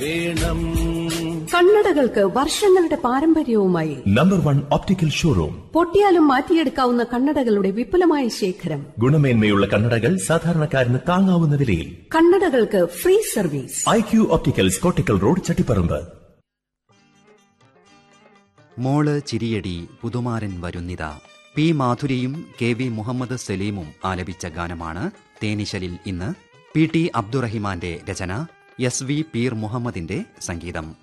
വേണം കണ്ണടകൾക്ക് വർഷങ്ങളുടെ പാരമ്പര്യവുമായി നമ്പർ വൺ ഓപ്റ്റിക്കൽ ഷോറൂം പൊട്ടിയാലും മാറ്റിയെടുക്കാവുന്ന കണ്ണടകളുടെ വിപുലമായ ശേഖരം ഗുണമേന്മയുള്ള കണ്ണടകൾ സാധാരണക്കാരന് താങ്ങാവുന്ന വിലയിൽ കണ്ണടകൾക്ക് free service I Q opticals Kottikkal road Chattiparamba മോള് ചിരിയടി പുതുമാരൻ വരുന്നിത പി മാധുരിയും കെ വി മുഹമ്മദ് സലീമും ആലപിച്ച ഗാനമാണ് തേനിശലിൽ ഇന്ന് പി ടി അബ്ദുറഹിമാന്റെ രചന എസ് വി പീർ മുഹമ്മദിന്റെ സംഗീതം